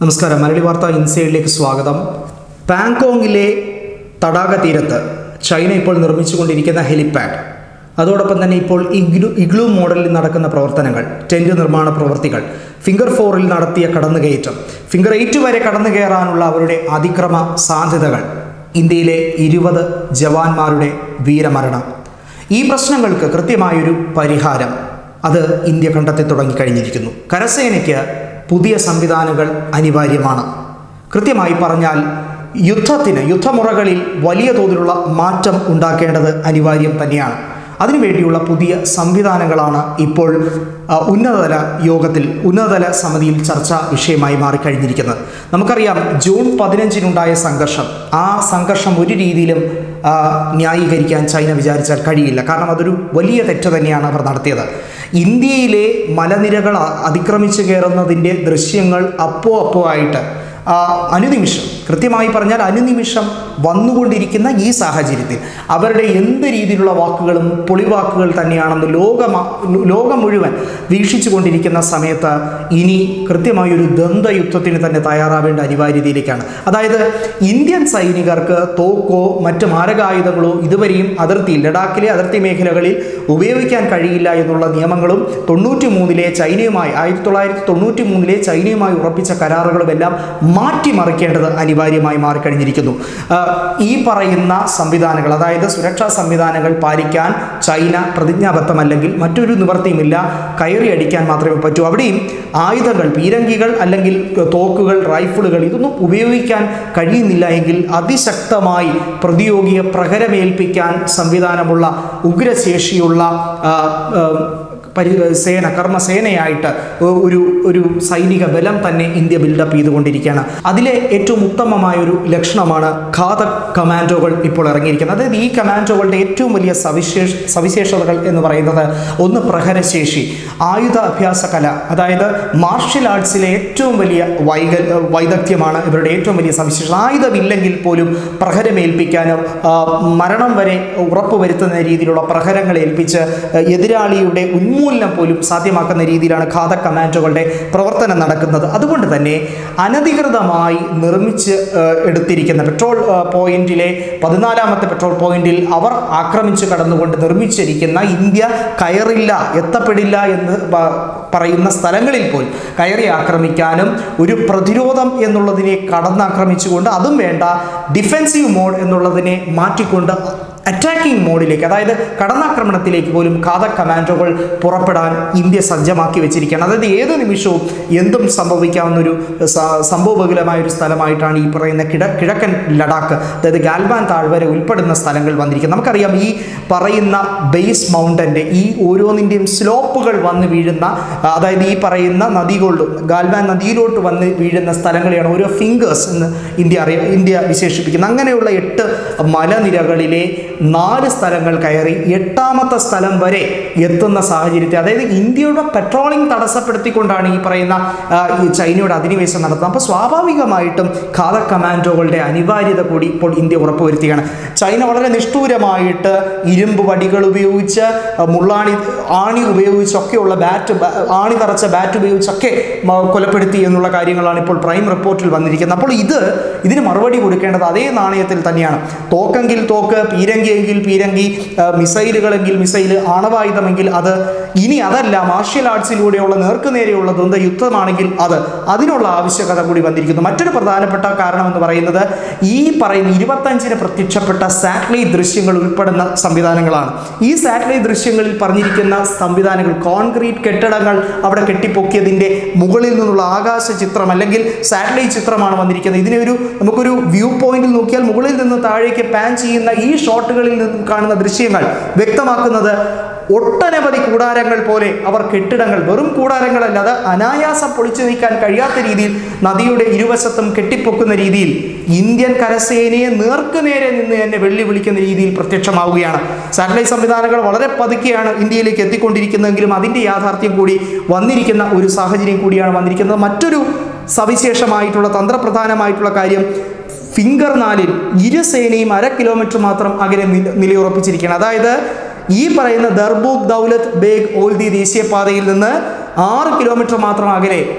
നമസ്കാരം മലയാളി വാർത്ത ഇൻസൈഡിലേക്ക് സ്വാഗതം പാങ്കോങ്ങിലെ തടാക തീരത്ത് ചൈന ഇപ്പോൾ നിർമ്മിച്ചുകൊണ്ടിരിക്കുന്ന ഹെലിപാഡ് അതോടൊപ്പം തന്നെ ഇപ്പോൾ ഇഗ്ലു ഇഗ്ലു മോഡലിൽ നടക്കുന്ന പ്രവർത്തനങ്ങൾ ടെൻറ്റ് നിർമ്മാണ പ്രവൃത്തികൾ ഫിംഗർ ഫോറിൽ നടത്തിയ കടന്നുകയറ്റം ഫിംഗർ എയ്റ്റ് വരെ കടന്നു കയറാനുള്ള അവരുടെ അതിക്രമ സാധ്യതകൾ ഇന്ത്യയിലെ ഇരുപത് ജവാന്മാരുടെ വീരമരണം ഈ പ്രശ്നങ്ങൾക്ക് കൃത്യമായൊരു പരിഹാരം അത് ഇന്ത്യ കണ്ടെത്തി തുടങ്ങിക്കഴിഞ്ഞിരിക്കുന്നു കരസേനയ്ക്ക് പുതിയ സംവിധാനങ്ങൾ അനിവാര്യമാണ് കൃത്യമായി പറഞ്ഞാൽ യുദ്ധത്തിന് യുദ്ധമുറകളിൽ വലിയ തോതിലുള്ള മാറ്റം ഉണ്ടാക്കേണ്ടത് അനിവാര്യം തന്നെയാണ് അതിനുവേണ്ടിയുള്ള പുതിയ സംവിധാനങ്ങളാണ് ഇപ്പോൾ ആ, ഉന്നതതല യോഗത്തിൽ ഉന്നതതല സമിതിയിൽ ചർച്ചാ വിഷയമായി മാറിക്കഴിഞ്ഞിരിക്കുന്നത് നമുക്കറിയാം ജൂൺ പതിനഞ്ചിനുണ്ടായ സംഘർഷം ആ സംഘർഷം ഒരു രീതിയിലും ആ, ന്യായീകരിക്കാൻ ചൈന വിചാരിച്ചാൽ കഴിയില്ല കാരണം അതൊരു വലിയ തെറ്റ് തന്നെയാണ് അവർ നടത്തിയത് ഇന്ത്യയിലെ മലനിരകൾ അ- അതിക്രമിച്ചു കയറുന്നതിൻ്റെ ദൃശ്യങ്ങൾ അപ്പോ അപ്പോ ആയിട്ട് ആ, അനുനിമിഷം കൃത്യമായി പറഞ്ഞാൽ അനുനിമിഷം വന്നുകൊണ്ടിരിക്കുന്ന ഈ സാഹചര്യത്തിൽ അവരുടെ എന്ത് രീതിയിലുള്ള വാക്കുകളും പൊളിവാക്കുകൾ തന്നെയാണെന്ന് ലോകം ലോകം മുഴുവൻ വീക്ഷിച്ചു കൊണ്ടിരിക്കുന്ന സമയത്ത് ഇനി കൃത്യമായ ഒരു ദ്വന്ദ്വയുദ്ധത്തിന് തന്നെ തയ്യാറാവേണ്ട അനിവാര്യതയിലേക്കാണ് അതായത് ഇന്ത്യൻ സൈനികർക്ക് തോക്കോ മറ്റ് മാരകായുധങ്ങളോ ഇതുവരെയും അതിർത്തി ലഡാക്കിലെ അതിർത്തി മേഖലകളിൽ ഉപയോഗിക്കാൻ കഴിയില്ല എന്നുള്ള നിയമങ്ങളും തൊണ്ണൂറ്റി മൂന്നിലെ ചൈനയുമായി ആയിരത്തി തൊള്ളായിരത്തി തൊണ്ണൂറ്റി മൂന്നിലെ ചൈനയുമായി ഉറപ്പിച്ച കരാറുകളും എല്ലാം മാറ്റിമറിക്കേണ്ടത് അനിവാര്യമായി മാറിക്കഴിഞ്ഞിരിക്കുന്നു ആ, ഈ പറയുന്ന സംവിധാനങ്ങൾ അതായത് സുരക്ഷാ സംവിധാനങ്ങൾ പാലിക്കാൻ ചൈന പ്രതിജ്ഞാബദ്ധമല്ലെങ്കിൽ മറ്റൊരു നിവൃത്തിയുമില്ല കയറി അടിക്കാൻ മാത്രമേ പറ്റൂ അവിടെയും ആയുധങ്ങൾ പീരങ്കികൾ അല്ലെങ്കിൽ തോക്കുകൾ റൈഫിളുകൾ ഇതൊന്നും ഉപയോഗിക്കാൻ കഴിയുന്നില്ല എങ്കിൽ അതിശക്തമായി പ്രതിയോഗിയെ പ്രഹരമേൽപ്പിക്കാൻ സംവിധാനമുള്ള ഉഗ്രശേഷിയുള്ള ആ, ആ, പരി സേന കർമ്മസേനയായിട്ട് ഒരു ഒരു സൈനിക ബലം തന്നെ ഇന്ത്യ ബിൽഡപ്പ് ചെയ്തുകൊണ്ടിരിക്കുകയാണ് അതിലെ ഏറ്റവും ഉത്തമമായ ഒരു ലക്ഷണമാണ് ഘാതക് കമാൻഡോകൾ ഇപ്പോൾ ഇറങ്ങിയിരിക്കുന്നത് അതായത് ഈ കമാൻഡോകളുടെ ഏറ്റവും വലിയ സവിശേഷ സവിശേഷതകൾ എന്ന് പറയുന്നത് ഒന്ന് പ്രഹരശേഷി ആയുധ അഭ്യാസ കല അതായത് മാർഷ്യൽ ആർട്സിലെ ഏറ്റവും വലിയ വൈക വൈദഗ്ധ്യമാണ് ഇവരുടെ ഏറ്റവും വലിയ സവിശേഷത ആയുധമില്ലെങ്കിൽ പോലും പ്രഹരമേൽപ്പിക്കാനും ആ, മരണം വരെ ഉറപ്പുവരുത്തുന്ന രീതിയിലുള്ള പ്രഹരങ്ങൾ ഏൽപ്പിച്ച് എതിരാളിയുടെ ഉന്മൂലനം പോലും സാധ്യമാക്കുന്ന രീതിയിലാണ് ഘാതക് കമാൻഡോകളുടെ പ്രവർത്തനം നടക്കുന്നത് അതുകൊണ്ട് തന്നെ അനധികൃതമായി നിർമ്മിച്ച് ആ, എടുത്തിരിക്കുന്ന പെട്രോൾ ആ, പോയിന്റിലെ പതിനാലാമത്തെ പെട്രോൾ പോയിന്റിൽ അവർ ആക്രമിച്ചു കടന്നുകൊണ്ട് നിർമ്മിച്ചിരിക്കുന്ന ഇന്ത്യ കയറില്ല എത്തപ്പെടില്ല എന്ന് പ- പറയുന്ന സ്ഥലങ്ങളിൽ പോലും കയറി ആക്രമിക്കാനും ഒരു പ്രതിരോധം എന്നുള്ളതിനെ കടന്നാക്രമിച്ചുകൊണ്ട് അതും വേണ്ട ഡിഫെൻസീവ് മോഡ് എന്നുള്ളതിനെ മാറ്റിക്കൊണ്ട് അറ്റാക്കിംഗ് മോഡിലേക്ക് അതായത് കടന്നാക്രമണത്തിലേക്ക് പോലും ഘാതക് കമാൻഡോകൾ പുറപ്പെടാൻ ഇന്ത്യ സജ്ജമാക്കി വെച്ചിരിക്കുകയാണ് അതായത് ഏത് നിമിഷവും എന്തും സംഭവിക്കാവുന്ന ഒരു സ- സംഭവബഹുലമായ ഒരു സ്ഥലമായിട്ടാണ് ഈ പറയുന്ന കിഴ കിഴക്കൻ ലഡാക്ക് അതായത് ഗാൽവാൻ താഴ്വര ഉൾപ്പെടുന്ന സ്ഥലങ്ങൾ വന്നിരിക്കുന്നത് നമുക്കറിയാം ഈ പറയുന്ന ബേസ് മൗണ്ടൻ്റെ ഈ ഓരോന്നിൻ്റെയും സ്ലോപ്പുകൾ വന്ന് വീഴുന്ന ആ, അതായത് ഈ പറയുന്ന നദികളിലും ഗാൽവാൻ നദിയിലോട്ട് വന്ന് വീഴുന്ന സ്ഥലങ്ങളെയാണ് ഓരോ ഫിംഗേഴ്സ് എന്ന് ഇന്ത്യ അറിയ ഇന്ത്യ വിശേഷിപ്പിക്കുന്നത് അങ്ങനെയുള്ള എട്ട് മലനിരകളിലെ നാല് സ്ഥലങ്ങൾ കയറി എട്ടാമത്തെ സ്ഥലം വരെ എത്തുന്ന സാഹചര്യത്തെ അതായത് ഇന്ത്യയുടെ പെട്രോളിംഗ് തടസ്സപ്പെടുത്തിക്കൊണ്ടാണ് ഈ പറയുന്ന ആ, ഈ ചൈനയുടെ അധിനിവേശം നടത്തുന്നത് അപ്പോൾ സ്വാഭാവികമായിട്ടും ഘാതക് കമാൻഡോകളുടെ അനിവാര്യത കൂടി ഇപ്പോൾ ഇന്ത്യ ഉറപ്പുവരുത്തുകയാണ് ചൈന വളരെ നിഷ്ഠൂരമായിട്ട് ഇരുമ്പ് വടികൾ ഉപയോഗിച്ച് ആ, മുള്ളാണി ആണി ഉപയോഗിച്ചൊക്കെയുള്ള ബാറ്റ് ബ- ആണി തറച്ച ബാറ്റ് ഉപയോഗിച്ചൊക്കെ മ- കൊലപ്പെടുത്തി എന്നുള്ള കാര്യങ്ങളാണ് ഇപ്പോൾ പ്രൈം റിപ്പോർട്ടിൽ വന്നിരിക്കുന്നത് അപ്പോൾ ഇത് ഇതിന് മറുപടി കൊടുക്കേണ്ടത് അതേ നാണയത്തിൽ തന്നെയാണ് തോക്കെങ്കിൽ തോക്ക് പീരങ്കിയെങ്കിൽ പീരങ്കി ആ, മിസൈലുകളെങ്കിൽ മിസൈൽ ആണവായുധമെങ്കിൽ അത് ഇനി അതല്ല മാർഷ്യൽ ആർട്സിലൂടെയുള്ള നേർക്കുനേരെയുള്ള ദ്വന്ദ്വ യുദ്ധമാണെങ്കിൽ അത് അതിനുള്ള ആവശ്യകത കൂടി വന്നിരിക്കുന്നു മറ്റൊരു പ്രധാനപ്പെട്ട കാരണം എന്ന് പറയുന്നത് ഈ പറയുന്ന ഇരുപത്തഞ്ചിന് പ്രത്യക്ഷപ്പെട്ട സാറ്റലൈറ്റ് ദൃശ്യങ്ങൾ ഉൾപ്പെടുന്ന സംവിധാനങ്ങളാണ് ഈ സാറ്റലൈറ്റ് ദൃശ്യങ്ങളിൽ പറഞ്ഞിരിക്കുന്ന സംവിധാനങ്ങൾ കോൺക്രീറ്റ് കെട്ടിടങ്ങൾ അവിടെ കെട്ടിപ്പൊക്കിയതിൻ്റെ മുകളിൽ നിന്നുള്ള ആകാശ ചിത്രം അല്ലെങ്കിൽ സാറ്റലൈറ്റ് ചിത്രമാണ് വന്നിരിക്കുന്നത് ഇതിനെ ഒരു നമുക്കൊരു വ്യൂ പോയിന്റിൽ നോക്കിയാൽ മുകളിൽ നിന്ന് താഴേക്ക് പാൻ ചെയ്യുന്ന ഈ ഷോട്ടുകളിൽ നിന്ന് കാണുന്ന ദൃശ്യങ്ങൾ വ്യക്തമാക്കുന്നത് ഒട്ടനവധി കൂടാരങ്ങൾ പോലെ അവർ കെട്ടിടങ്ങൾ വെറും കൂടാരങ്ങളല്ല അത് അനായാസം പൊളിച്ചു നീക്കാൻ കഴിയാത്ത രീതിയിൽ നദിയുടെ ഇരുവശത്തും കെട്ടിപ്പൊക്കുന്ന രീതിയിൽ ഇന്ത്യൻ കരസേനയെ നേർക്കുനേരെ നിന്ന് തന്നെ വെല്ലുവിളിക്കുന്ന രീതിയിൽ പ്രത്യക്ഷമാവുകയാണ് സാറ്റലൈറ്റ് സംവിധാനങ്ങൾ വളരെ പതുക്കെയാണ് ഇന്ത്യയിലേക്ക് എത്തിക്കൊണ്ടിരിക്കുന്നതെങ്കിലും അതിൻ്റെ യാഥാർത്ഥ്യം കൂടി വന്നിരിക്കുന്ന ഒരു സാഹചര്യം കൂടിയാണ് വന്നിരിക്കുന്നത് മറ്റൊരു സവിശേഷമായിട്ടുള്ള തന്ത്രപ്രധാനമായിട്ടുള്ള കാര്യം ഫിംഗർ നാലിൽ ഇരു സേനയും അര കിലോമീറ്റർ മാത്രം അകലെ നില- നിലയുറപ്പിച്ചിരിക്കുകയാണ് അതായത് ഈ പറയുന്ന ദർബൂഖ് ദൗലത്ത് ബേഗ് ഓൽദി ദേശീയപാതയിൽ നിന്ന് ആറ് കിലോമീറ്റർ മാത്രം അകലെ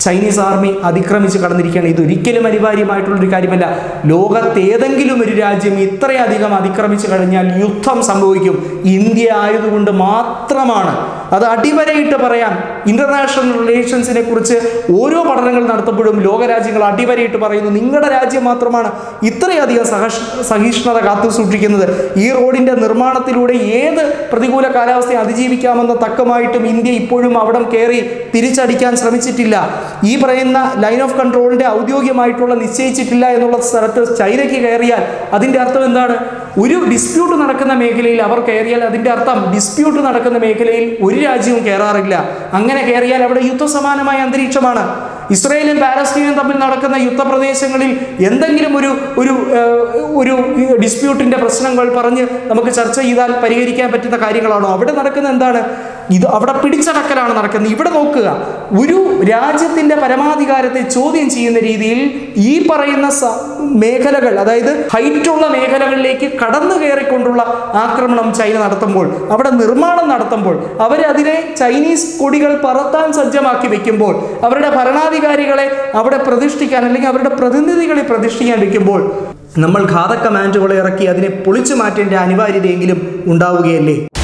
ചൈനീസ് ആർമി അതിക്രമിച്ച് കടന്നിരിക്കുകയാണ് ഇതൊരിക്കലും അനിവാര്യമായിട്ടുള്ളൊരു കാര്യമല്ല ലോകത്ത് ഏതെങ്കിലും ഒരു രാജ്യം ഇത്രയധികം അതിക്രമിച്ച് കഴിഞ്ഞാൽ യുദ്ധം സംഭവിക്കും ഇന്ത്യ ആയതുകൊണ്ട് മാത്രമാണ് അത് അടിവരയിട്ട് പറയാം ഇന്റർനാഷണൽ റിലേഷൻസിനെ കുറിച്ച് ഓരോ പഠനങ്ങൾ നടത്തുമ്പോഴും ലോകരാജ്യങ്ങൾ അടിവരയിട്ട് പറയുന്നു നിങ്ങളുടെ രാജ്യം മാത്രമാണ് ഇത്രയധികം സഹഷ് സഹിഷ്ണുത കാത്തു സൂക്ഷിക്കുന്നത് ഈ റോഡിന്റെ നിർമ്മാണത്തിലൂടെ ഏത് പ്രതികൂല കാലാവസ്ഥയെ അതിജീവിക്കാമെന്ന തക്കമായിട്ടും ഇന്ത്യ ഇപ്പോഴും അവിടം കയറി തിരിച്ചടിക്കാൻ ശ്രമിച്ചിട്ടില്ല ഈ പറയുന്ന ലൈൻ ഓഫ് കൺട്രോളിന്റെ ഔദ്യോഗികമായിട്ടുള്ള നിശ്ചയിച്ചിട്ടില്ല എന്നുള്ള സ്ഥലത്ത് ചൈനയ്ക്ക് കയറിയാൽ അതിന്റെ അർത്ഥം എന്താണ് ഒരു ഡിസ്പ്യൂട്ട് നടക്കുന്ന മേഖലയിൽ അവർ കയറിയാൽ അതിന്റെ അർത്ഥം ഡിസ്പ്യൂട്ട് നടക്കുന്ന മേഖലയിൽ ഒരു രാജ്യവും കയറാറില്ല അങ്ങനെ കയറിയാൽ അവിടെ യുദ്ധസമാനമായ അന്തരീക്ഷമാണ് ഇസ്രയേലും പാലസ്തീനും തമ്മിൽ നടക്കുന്ന യുദ്ധപ്രദേശങ്ങളിൽ എന്തെങ്കിലും ഒരു ഒരു ഏഹ്, ഒരു ഡിസ്പ്യൂട്ടിന്റെ പ്രശ്നങ്ങൾ പറഞ്ഞ് നമുക്ക് ചർച്ച ചെയ്താൽ പരിഹരിക്കാൻ പറ്റുന്ന കാര്യങ്ങളാണോ അവിടെ നടക്കുന്ന എന്താണ് ഇത് അവിടെ പിടിച്ചടക്കലാണ് നടക്കുന്നത് ഇവിടെ നോക്കുക ഒരു രാജ്യത്തിന്റെ പരമാധികാരത്തെ ചോദ്യം ചെയ്യുന്ന രീതിയിൽ ഈ പറയുന്ന സ- മേഖലകൾ അതായത് ഹൈറ്റുള്ള മേഖലകളിലേക്ക് കടന്നു കയറിക്കൊണ്ടുള്ള ആക്രമണം ചൈന നടത്തുമ്പോൾ അവിടെ നിർമ്മാണം നടത്തുമ്പോൾ അവരതിനെ ചൈനീസ് കൊടികൾ പറത്താൻ സജ്ജമാക്കി വെക്കുമ്പോൾ അവരുടെ ഭരണാധികാരികളെ അവിടെ പ്രതിഷ്ഠിക്കാൻ അല്ലെങ്കിൽ അവരുടെ പ്രതിനിധികളെ പ്രതിഷ്ഠിക്കാൻ വെക്കുമ്പോൾ നമ്മൾ ഘാതക കമാൻഡുകളെ ഇറക്കി അതിനെ പൊളിച്ചു മാറ്റേണ്ട അനിവാര്യതയെങ്കിലും ഉണ്ടാവുകയല്ലേ